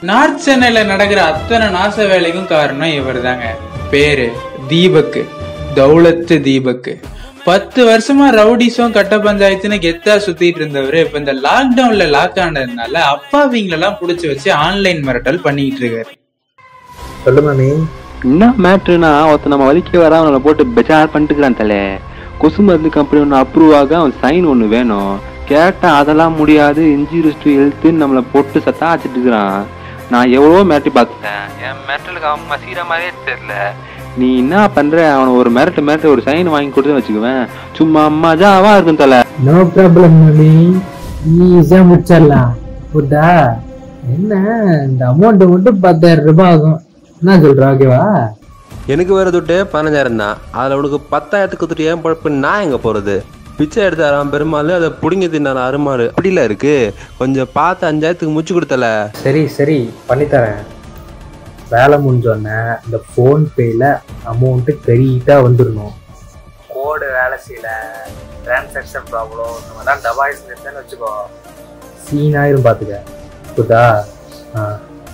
North சென்னையில நடக்கிற அத்தனை நாச வேலைக்கும் காரணம் இவர்தாங்க பேரு தீபக் தௌலத்து தீபக் பத்து வருஷமா ரவுடிஸும் கட்ட பஞ்சாயத்துன்னு கெத்தா சுத்திட்டு இருந்தவரு இப்ப இந்த லாக்டவுன்ல லாக் ஆனதுனால அப்பாவிங்களெல்லாம் புடிச்சு வச்சு ஆன்லைன் மிரட்டல் பண்ணிட்டு இருக்காரு சொல்லு மாமி என்ன மேட்ருனா ஒருத்தன் நம்ம வலிக்க வர அவனை போட்டு பெஜார் பண்ணிட்டுக்கிறான் தலை கொசு மருந்து கம்பெனி ஒன்று அப்ரூவ் ஆக அவன் சைன் ஒன்று வேணும் கேட்டா அதெல்லாம் முடியாது இன்ஜூரிஸ் டு ஹெல்த்துன்னு நம்மளை போட்டு சத்தா வச்சுட்டு இருக்கிறான் நான் எவ்வளவோ மிரட்டி பார்த்துட்டேன் என் மிரட்டலுக்கு அவன் மசீர மாதிரியே தெரியல நீ என்ன பண்ற அவனை ஒரு மிரட்டு மிரட்டு ஒரு சைன் வாங்கி கொடுத்து வச்சுக்குவேன் சும்மா மஜாவா இருக்கும் தலை நோ ப்ராப்ளம் மாமி ஈஸியா முடிச்சிடலாம் புரிதா என்ன இந்த அமௌண்ட் மட்டும் பத்தாயிரம் ரூபாய் ஆகும் என்ன சொல்ற ஓகேவா எனக்கு வேற துட்டு பதினஞ்சாயிரம் தான் அதில் உனக்கு பத்தாயிரத்துக்கு துட்டு ஏன் பழப்பு நான் எங்கே போகிறது பிச்சை எடுத்தாராம் பெருமாள் அதை பிடுங்கி தின்னார அருமாறு அப்படில இருக்கு கொஞ்சம் பார்த்து அஞ்சாயிரத்துக்கு முச்சு கொடுத்தல சரி சரி பண்ணித்தரேன் வேலை முடிஞ்சோடனே இந்த ஃபோன் பேயில் அமௌண்ட்டு கிரெடிட்டாக வந்துடணும் கோடு வேலை செய்யல டிரான்சாக்ஷன் ப்ராப்ளம் இந்த மாதிரிலாம் டபாய்ஸ் நிறுத்தன்னு வச்சுக்கோ சீன் ஆயிரும் பார்த்துக்க புரிதா ஆ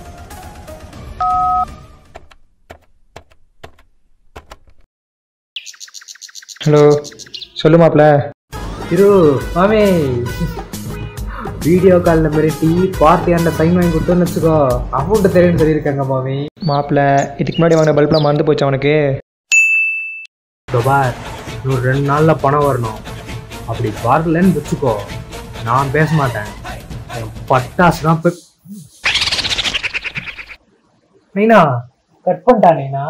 ஹலோ சொல்லு மாப்ள இரு மாமே வீடியோ காலில் மிரட்டி பார்ட்டியாண்ட சைன் வாங்கி கொடுத்தோன்னு வச்சுக்கோ அமௌண்ட்டு தெரியும்னு சொல்லியிருக்காங்க மாமி மாப்ள இதுக்கு முன்னாடி வாங்கின பல்ப்லாம் மறந்து போச்சு அவனுக்கு பார் இன்னொரு ரெண்டு நாளில் பணம் வரணும் அப்படி வரலன்னு வச்சுக்கோ நான் பேச மாட்டேன் என் பட்டாசு தான் போய் நைனா கட் பண்ணிட்டா நைனா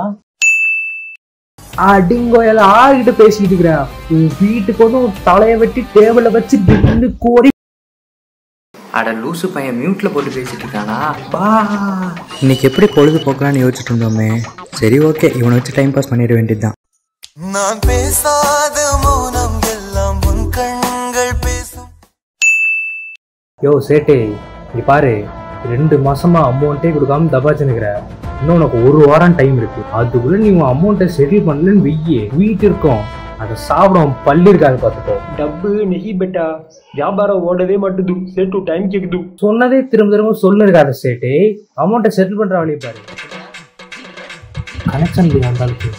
அடிங்கோ எல்லாம் ஆகிட்டு பேசிக்கிட்டு இருக்கிற உன் வீட்டுக்கு வந்து உன் தலையை வெட்டி டேபிள வச்சு நின்று கோரி அட லூசு பையன் மியூட்ல போட்டு பேசிட்டு இருக்கானா பா இன்னைக்கு எப்படி பொழுதுபோக்கலாம்னு யோசிச்சுட்டு இருந்தோமே சரி ஓகே இவனை வச்சு டைம் பாஸ் பண்ணிட வேண்டியதுதான் நான் பேசாத மௌனம் எல்லாம் உன் கண்கள் பேசும் யோ சேட்டே நீ பாரு ரெண்டு மாசமா அமௌண்ட்டே கொடுக்காம தபாச்சுனுக்கிற இன்னும் உனக்கு ஒரு வாரம் டைம் இருக்கு அதுக்குள்ள நீ உன் அமௌண்ட்டை செட்டில் பண்ணலன்னு வெய்யே வீட்டு இருக்கும் அதை சாப்பிடும் பள்ளி இருக்காது பார்த்துக்கோ டப்பு நெகி பெட்டா வியாபாரம் ஓடவே மாட்டுது சேட்டு டைம் கேக்குது சொன்னதே திரும்ப திரும்ப சொல்ல இருக்காத சேட்டே அமௌண்ட்டை செட்டில் பண்ற வழி பாரு கனெக்ஷன் இல்லையா அந்த ஆளுக்கு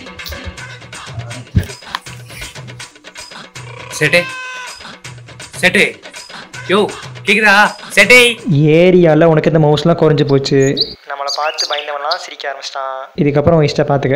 சேட்டே சேட்டே யோ கேக்குதா சேட்டே ஏரியாவில் உனக்கு இந்த மவுஸ்லாம் குறைஞ்சு போச்சு நம்மளை பார்த்து பயந்தவன்லாம் சிரிக்க ஆரம்பிச்சிட்டான் இதுக்கப்புறம் இஷ்ட பார்த்துக்க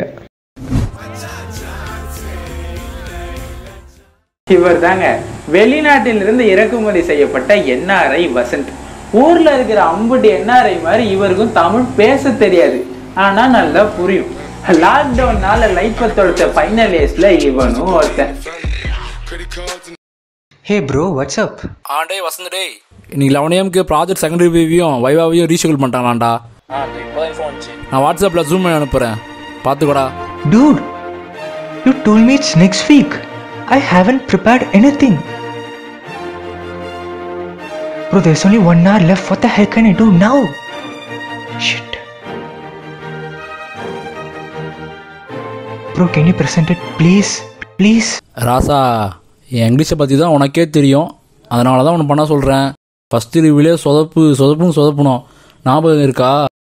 இவர் தாங்க வெளிநாட்டிலிருந்து இறக்குமதி செய்யப்பட்ட என்ஆர்ஐ வசந்த் ஊர்ல இருக்கிற அம்புட்டு என்ஆர்ஐ மாதிரி இவருக்கும் தமிழ் பேச தெரியாது ஆனா நல்லா புரியும் லாக்டவுன்னால லைஃப்பை தொலைச்ச ஃபைனல் இயர்ஸ்ல இவனும் ஒருத்தன் ஹே ப்ரோ வாட்ஸ்அப் ஆ டேய் வசந்த் டேய் இன்னைக்கு லெவன் ஏஎம்க்கு ப்ராஜெக்ட் செகண்டரி ரிவ்யூவும் வைவாவையும் ரீஷெடியூல் பண்ணிட்டாங்களாண்டா நான் வாட்ஸ்அப்பில் ஜூம் பண்ணி அனுப்புகிறேன் பார்த்துக்கோடா Dude, you told me it's next week. I haven't prepared anything. Bro, there's only one hour left. What the hell can I do now? Shit. Bro, can you present it, please? Please? ராசா என் இங்கிலீஷை பற்றி தான் உனக்கே தெரியும் அதனால தான் உனக்கு பண்ண சொல்கிறேன் ஃபஸ்ட்டு ரிவ்யூலே சொதப்பு சொதப்புன்னு சொதப்பணும் ஞாபகம் இருக்கா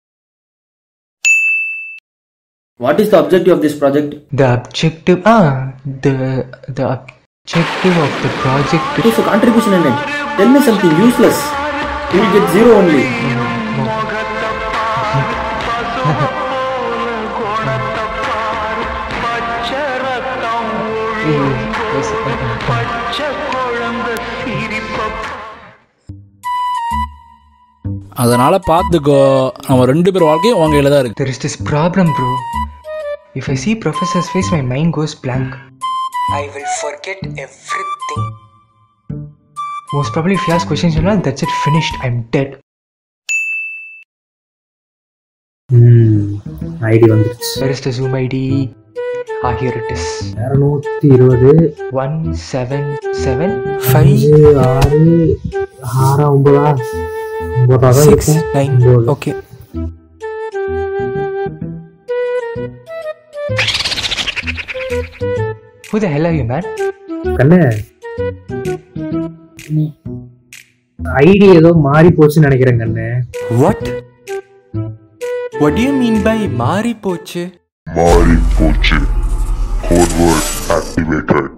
What is the objective of this project? The objective. Ah, the the objective of the project. It is a contribution in it. Tell me something useless. You will get zero only. அதனால் பார்த்துக்கோ நம்ம ரெண்டு பேர் வாழ்க்கையும் உங்க கையில் தான் இருக்கு There is this problem, bro. If I see professor's face, my mind goes blank. I will forget everything. Most probably, if he asks questions, you know, that's it, finished. I'm dead. ID வந்துருச்சு Where is the Zoom ID? Ah, here it is. இரநூத்தி இருபது One seven seven five அஞ்சு ஆறு ஆறா ஒன்பதா ஒன்பதா தான் six இருக்கும் nine. ஒன்பது. Okay. Who the hell are you, man? கண்ணு ஐடி ஏதோ மாறி போச்சுன்னு நினைக்கிறேன் கண்ணு What? What do you mean by மாறி போச்சு மாறி போச்சு code word activated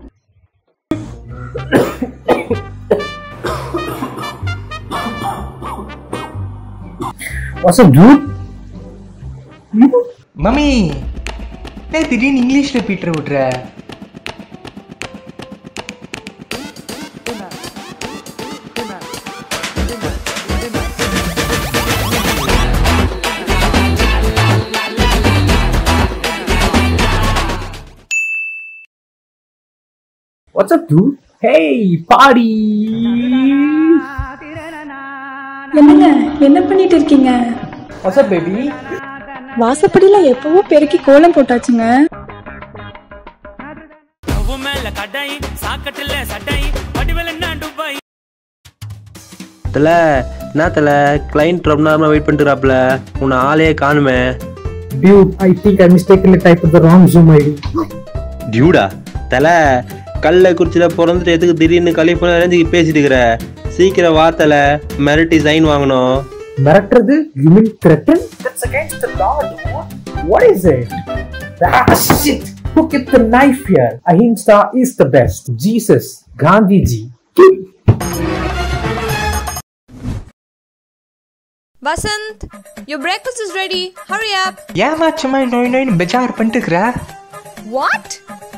WhatsApp dude mummy ஏன் திடீர்னு இங்கிலீஷில் பீட்டர் விட்ற WhatsApp dude hey buddy என்னங்க என்ன பண்ணிட்டு இருக்கீங்க வாட்ஸ் அப் பேபி வாசப்படியில எப்பவோ பெருக்கி கோலம் போட்டாச்சுங்க தல என்ன தல கிளைண்ட் ரொம்ப நேரமா வெயிட் பண்ணிட்டுறாப்ல உன்னை ஆளே காணுமே dude I think I mistakenly type the wrong Zoom ID டியூடா தல கல்ல குறிச்சில பிறந்துட்டு எதுக்கு திடீர்னு கலிஃபோர்னியா ரேஞ்சுக்கு பேசிட்டு இருக்கிற சீக்கிரம் வா தல மிரட்டி சைன் வாங்கணும் மிரட்டுறது you mean threaten that's against the law dude what is it ah shit who kept the knife here ahimsa is the best jesus gandhi ji Vasant, your breakfast is ready. Hurry up. ஏமா சும்மா நோய் நோயின்னு பெஜார் பண்ணிட்டு இருக்கிற What?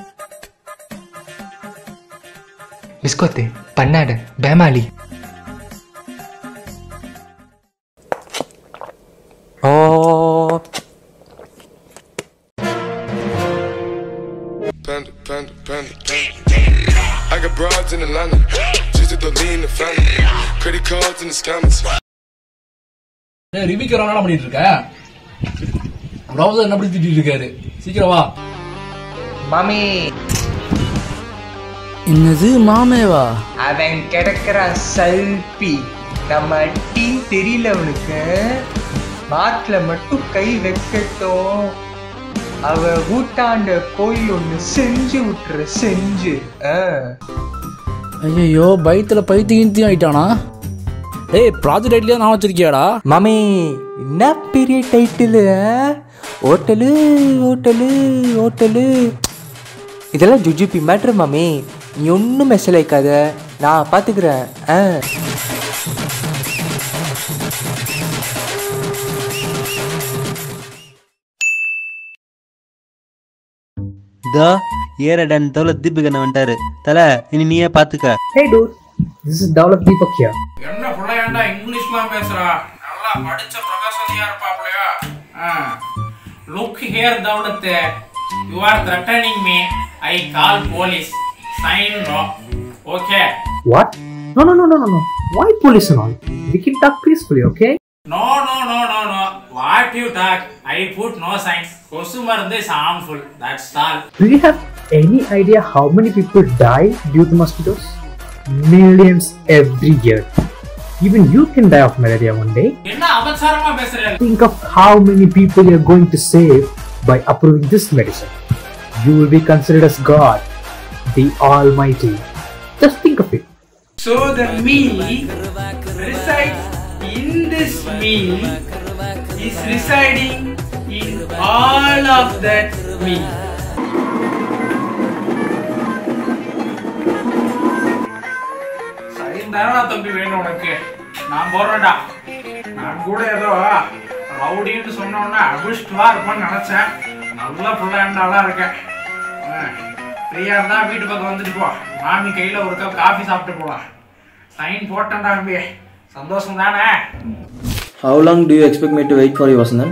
பிஸ்கோத்து பன்னாடு பேமாலி O Panda, panda, panda, panda. I got broads in Atlanta. Just to lean the family. Credit cards in the scammers. ரிவிக்கு என்ன பண்ணிட்டு இருக்க browser என்ன பண்ணி திட்டிட்டு இருக்காரு சீக்கிரம் வா மாமி என்னது மாமேவா அவன் கிடக்குறான் சல்பி நம்ம டீம் தெரியல அவனுக்கு மாட்டுல மட்டும் கை வைக்கட்டும் அவ ஊட்டாண்ட போய் ஒண்ணு செஞ்சு விட்டுற செஞ்சு ஆ. ஐயோ பயத்துல பைத்தியம் ஆயிட்டானா ஏய் ப்ராஜெக்ட் ஐடியா நான் வச்சிருக்கியாடா மாமி என்ன பெரிய டைட்டிலு ஹோட்டலு ஹோட்டலு ஹோட்டலு இதெல்லாம் ஜுஜுபி மேட்ரு மாமி நீ ஒன்றும் மெசல் வைக்காத நான் பார்த்துக்கிறேன் ஆ இதோ ஏரடன் தோல தீபிகண்ண வந்துட்டாரு தல இனி நீயே பாத்துக்க hey dude this is develop deepak here என்ன பிள்ளையாண்டா இங்கிலீஷ்லாம் பேசுறா நல்லா படிச்ச பிரகாசதியா இருப்பாப்லையா லுக் ஹியர் தவுலத்து you are threatening me I call police sign no okay what no no no no no no why police and all we can talk peacefully okay no no no no no what you talk I put no signs கொசு மருந்து is harmful that's all do you have any idea how many people die due to mosquitoes millions every year even you can die of malaria one day என்ன அபச்சாரமா பேசுற think of how many people you're going to save by approving this medicine. You will be considered as God, the Almighty. Just think of it. So the me resides in this me is residing in all of that me. சரிந்தானா தம்பி வேணும் உனக்கு நான் போறேன்டா நான் கூட ஏதோ ரவுடின்னு சொன்னோன்னே அபிஷ்டுவா இருப்பான்னு நினைச்சேன் நல்ல பிள்ளைண்டாளா இருக்கேன் ஃப்ரீயா இருந்தா வீட்டு பக்கம் வந்துட்டு போ மாமி கையில ஒரு கப் காஃபி சாப்பிட்டு போலாம் சைன் போட்டேன்டா தம்பி சந்தோஷம் தானே How long do you expect me to wait for you, Vasandan?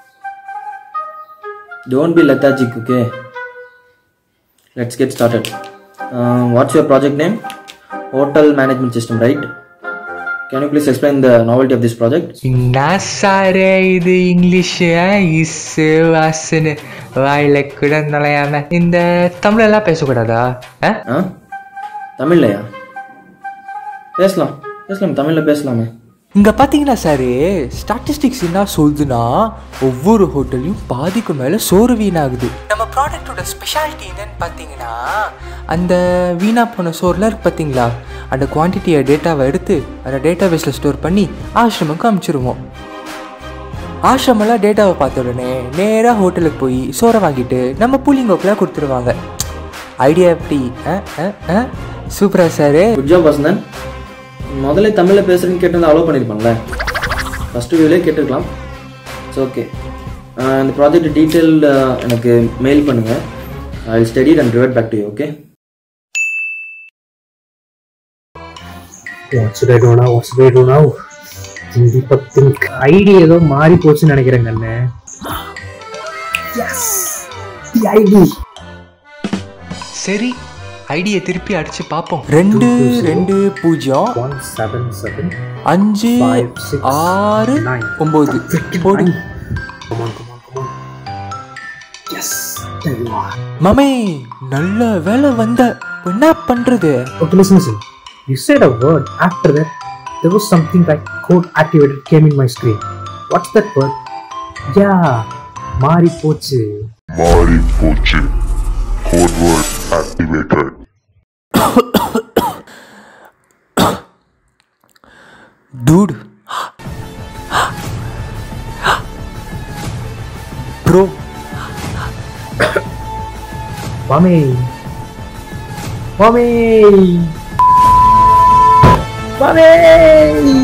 Don't be lethargic, okay? Let's get started. Uh, what's your project name? Hotel Management System, right? Can you please explain the novelty of this project? என்ன sir இது English is வாசுன்னு வாயில கூட நுழையாம இந்த தமிழெல்லாம் பேசக்கூடாதா ஆ? தமிழ்லையா பேசலாம் பேசலாம் தமிழில் பேசலாமே இங்க பாத்தீங்கன்னா சாரு ஸ்டாட்டிஸ்டிக்ஸ் என்ன சொல்லுதுன்னா ஒவ்வொரு ஹோட்டல்லையும் பாதிக்கு மேல சோறு வீணாகுது நம்ம ப்ராடக்ட்டோட ஸ்பெஷாலிட்டி என்னன்னு பார்த்தீங்கன்னா அந்த வீணா போன சோறுலாம் இருக்கு பார்த்தீங்களா அந்த குவான்டிட்டியை டேட்டாவை எடுத்து அந்த டேட்டா பேஸில் ஸ்டோர் பண்ணி ஆசிரமுக்கு அனுப்பிச்சிருவோம் ஆசிரமெல்லாம் டேட்டாவை பார்த்த உடனே நேராக ஹோட்டலுக்கு போய் சோறை வாங்கிட்டு நம்ம புள்ளிங்கோக்கெலாம் கொடுத்துருவாங்க ஐடியா எப்படி சூப்பரா சார் குட் ஜாப் வசந்தன் முதல்ல தமிழில் பேசுகிறேன்னு கேட்டு அலோவ் பண்ணியிருப்பாங்களே ஃபஸ்ட்டு வியூலே கேட்டுருக்கலாம் இட்ஸ் ஓகே இந்த ப்ராஜெக்ட் டீட்டெயில் எனக்கு மெயில் பண்ணுங்கள் I study and revert back to you okay What should I do now? What should I do now? Deepak think ID ஏதோ மாறி போச்சுன்னு நினைக்கிறேங்க அண்ணே ஐடி சரி ஐடியை திருப்பி அடிச்சு பார்ப்போம் ரெண்டு ரெண்டு பூஜ்ஜியம் ஒன் செவன் செவன் அஞ்சு ஆறு ஒம்பது போடு மாமே நல்ல வேலை வந்த என்ன பண்றது Okay, listen, listen. You said a word. After that, there was something like code activated came in my screen. What's that word? Yeah, மாறி போச்சு மாறி போச்சு code word activated dude bro மாமே மாமே மாமே